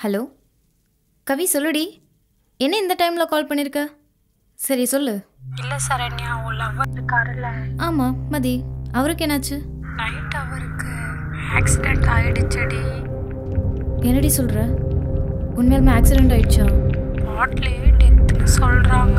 hello கவி சொல்லுடி என்ன இந்த டைமில் கால் பண்ணியிருக்க சரி சொல்லு இல்லை சரண்யா உன் லவ்வர் இருக்காருல்ல ஆமாம் மதி அவருக்கு என்னாச்சு நைட் அவருக்கு ஆக்சிடென்ட் ஆயிடுச்சுடி என்னடி சொல்கிற உண்மையாலுமே ஆக்சிடென்ட் ஆயிடுச்சா ஸ்பாட்லேயே டெத்துன்னு சொல்கிறாங்க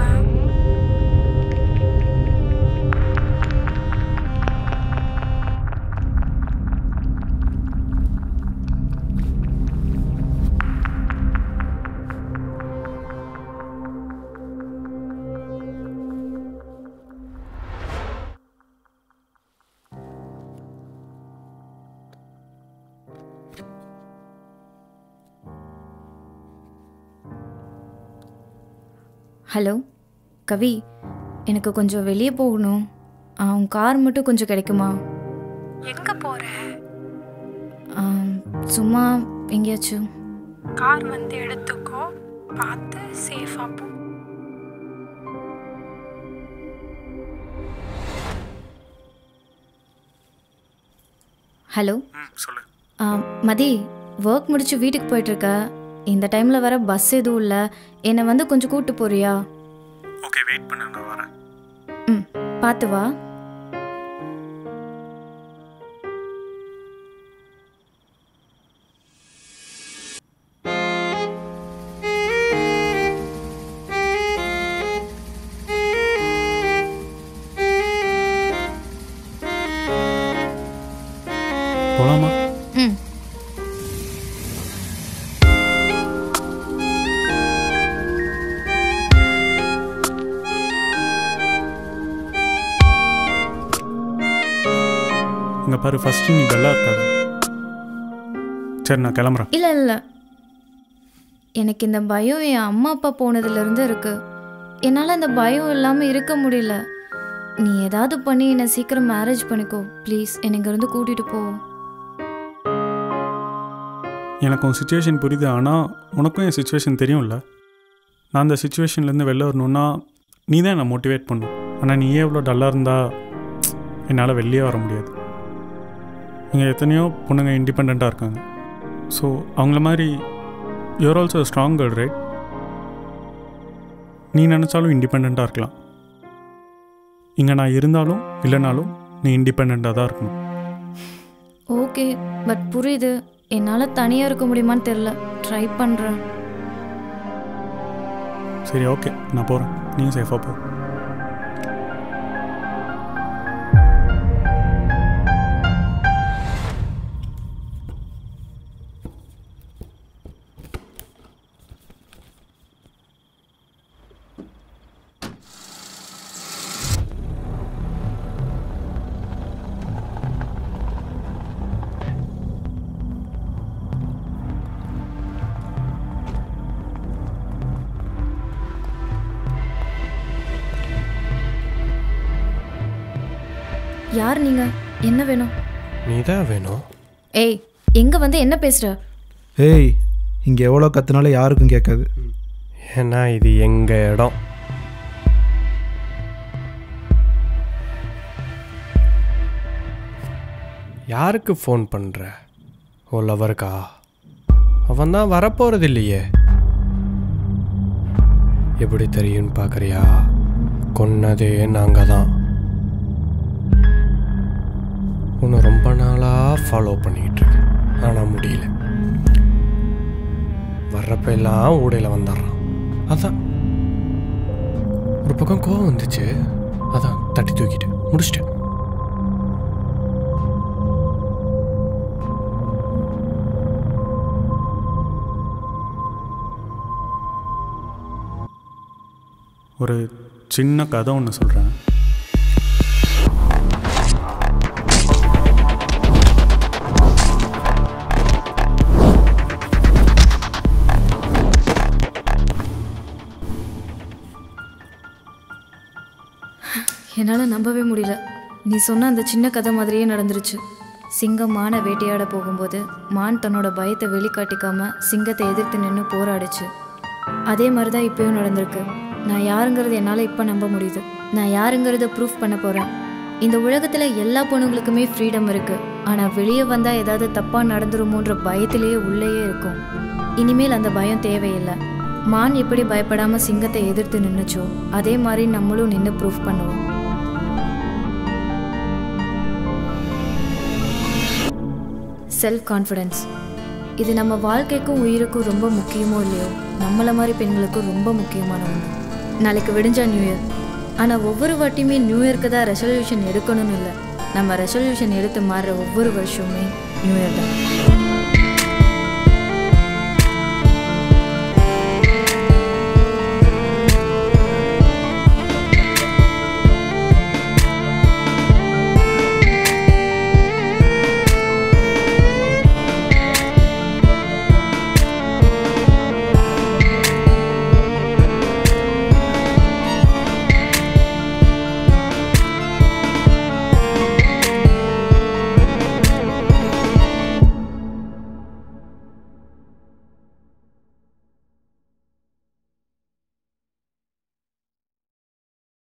ஹலோ கவி எனக்கு கொஞ்சம் வெளியே போகணும் ஆ, உன் கார் மட்டும் கொஞ்சம் கிடைக்குமா எங்கே போகிற ஆ, சும்மா எங்கேயாச்சும் கார் வந்து எடுத்துக்கோ பார்த்து சேஃபாக போ ஹலோ ம் சொல்லு ஆ, மதி ஒர்க் முடிச்சு வீட்டுக்கு போயிட்டுருக்க இந்த டைமில் வர பஸ் எதுவும் இல்லை என்னை வந்து கொஞ்சம் கூப்பிட்டு போறியா ஓகே வெயிட் பண்ணு நான் வரேன் ம் பார்த்து வா போலாமா ம் இங்கே பாரு ஃபஸ்ட்டு நீ டல்லாக இருக்காது சரி நான் கிளம்புறேன் இல்லை இல்லை எனக்கு இந்த பயம் என் அம்மா அப்பா போனதுலேருந்து இருக்கு என்னால் அந்த பயம் இல்லாமல் இருக்க முடியல நீ ஏதாவது பண்ணி என்னை சீக்கிரம் மேரேஜ் பண்ணிக்கோ ப்ளீஸ் என்னை இங்கேருந்து கூட்டிகிட்டு போ எனக்கு உன் சுச்சுவேஷன் புரியுது ஆனால் உனக்கும் என் சுச்சுவேஷன் தெரியும்ல நான் அந்த சுச்சுவேஷன்லேருந்து வெளில வரணுன்னா நீ தான் என்னை மோட்டிவேட் பண்ணும் ஆனால் நீயே எவ்வளோ டல்லாக இருந்தா என்னால் வெளியே வர முடியாது இங்கே எத்தனையோ பொண்ணுங்க இண்டிபெண்ட்டாக இருக்காங்க ஸோ அவங்கள மாதிரி you are also strong girl right நீ நினச்சாலும் இண்டிபெண்ட்டாக இருக்கலாம் இங்கே நான் இருந்தாலும் இல்லைனாலும் நீ இண்டிபெண்ட்டாக தான் இருக்கணும் ஓகே பட் புரியுது என்னால் தனியாக இருக்க முடியுமான்னு தெரில ட்ரை பண்ணுறேன் சரி ஓகே நான் போகிறேன் நீயும் சேஃபாக போ யார் நீங்கள் என்ன வேணும் நீ தான் வேணும் ஏய் எங்கே வந்து என்ன பேசுகிற ஏய் இங்கே எவ்வளோ கத்துனாலும் யாருக்கும் கேட்காது ஏன்னா இது எங்கள் இடம் யாருக்கு ஃபோன் பண்ணுற ஓ லவருக்கா அவன் தான் வரப்போகிறது இல்லையே எப்படி தெரியும்னு பார்க்குறியா கொன்னதே நாங்கள் தான் உன்னை ரொம்ப நாளாக ஃபாலோ பண்ணிக்கிட்டு இருக்கேன் ஆனால் முடியல வர்றப்ப எல்லாம் ஊடையில் வந்துடுறான் அதான் ஒரு பக்கம் கோவம் வந்துச்சு அதான் தட்டி தூக்கிட்டேன் முடிச்சிட்டேன் ஒரு சின்ன கதை ஒன்று சொல்கிறேன் என்னால் நம்பவே முடியல நீ சொன்ன அந்த சின்ன கதை மாதிரியே நடந்துருச்சு சிங்கம் மானை வேட்டையாட போகும்போது மான் தன்னோட பயத்தை வெளிக்காட்டிக்காம சிங்கத்தை எதிர்த்து நின்று போராடுச்சு அதே மாதிரி தான் இப்பயும் நடந்திருக்கு நான் யாருங்கிறது என்னால் இப்போ நம்ப முடியுது நான் யாருங்கிறத ப்ரூஃப் பண்ண போகிறேன் இந்த உலகத்தில் எல்லா பொண்ணுங்களுக்குமே ஃப்ரீடம் இருக்குது ஆனால் வெளியே வந்தால் ஏதாவது தப்பாக நடந்துருமோன்ற பயத்திலேயே உள்ளேயே இருக்கும் இனிமேல் அந்த பயம் தேவையில்லை மான் எப்படி பயப்படாம சிங்கத்தை எதிர்த்து நின்னுச்சோ அதே மாதிரி நம்மளும் நின்று ப்ரூஃப் பண்ணுவோம் செல்ஃப் கான்ஃபிடென்ஸ் இது நம்ம வாழ்க்கைக்கும் உயிருக்கும் ரொம்ப முக்கியமோ இல்லையோ நம்மள மாதிரி பெண்களுக்கும் ரொம்ப முக்கியமான ஒன்று நாளைக்கு விடிஞ்சா நியூ இயர் ஆனால் ஒவ்வொரு வாட்டியுமே நியூ இயர்க்கு தான் ரெசல்யூஷன் எடுக்கணும்னு இல்லை நம்ம ரெசல்யூஷன் எடுத்து மாறுற ஒவ்வொரு வருஷமுமே நியூ இயர் தான்